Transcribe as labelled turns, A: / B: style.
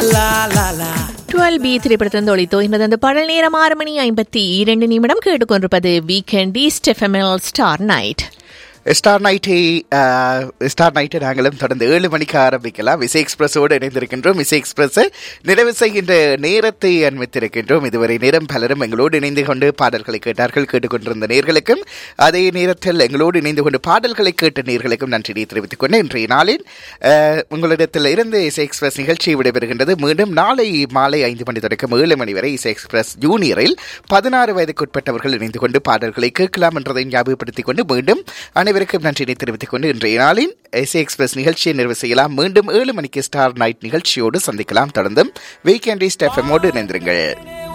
A: லா லா லா
B: twelve B திரைப்படத்திலிருந்து ஒளித்தோ என்பது அந்த பாடல் நேரம் ஆறு மணி ஐம்பத்தி இரண்டு நிமிடம் கேட்டுக்கொண்டிருப்பது வீக்கெண்ட் ஈஸ்ட் எஃப்எம்எல் ஸ்டார் நைட்
C: ஸ்டார் நைட்டை ஸ்டார் நைட்டை நாங்களும் தொடர்ந்து ஏழு மணிக்கு ஆரம்பிக்கலாம் விசை எக்ஸ்பிரஸோடு இணைந்திருக்கின்றோம் விசை எக்ஸ்பிரஸை நிறைவு செய்கின்ற நேரத்தை அனுமதித்திருக்கின்றோம் இதுவரை நேரம் பலரும் எங்களோடு இணைந்து கொண்டு பாடல்களை கேட்டார்கள் கேட்டுக்கொண்டிருந்த நேர்களுக்கும் அதே நேரத்தில் எங்களோடு இணைந்து கொண்டு பாடல்களை கேட்ட நேர்களுக்கும் நன்றியை தெரிவித்துக் கொண்டு இன்றைய நாளில் அஹ், உங்களிடத்தில் இருந்து இசை எக்ஸ்பிரஸ் நிகழ்ச்சி விடைபெறுகின்றது மீண்டும் நாளை மாலை ஐந்து மணி தொடக்கம் ஏழு மணி வரை இசை எக்ஸ்பிரஸ் ஜூனியரில் பதினாறு வயதுக்குட்பட்டவர்கள் இணைந்து கொண்டு பாடல்களை கேட்கலாம் என்றதை ஞாபகப்படுத்திக் கொண்டு மீண்டும் அனைவருக்கும் நன்றியை தெரிவித்துக் கொண்டு இன்றைய நாளின் இசை எக்ஸ்பிரஸ் நிகழ்ச்சியை நிறைவு செய்யலாம் மீண்டும் ஏழு மணிக்கு ஸ்டார் நைட் நிகழ்ச்சியோடு சந்திக்கலாம் தொடர்ந்தும் வீக்கெண்ட் ஸ்டெஃபமோடு இணைந்திருங்கள்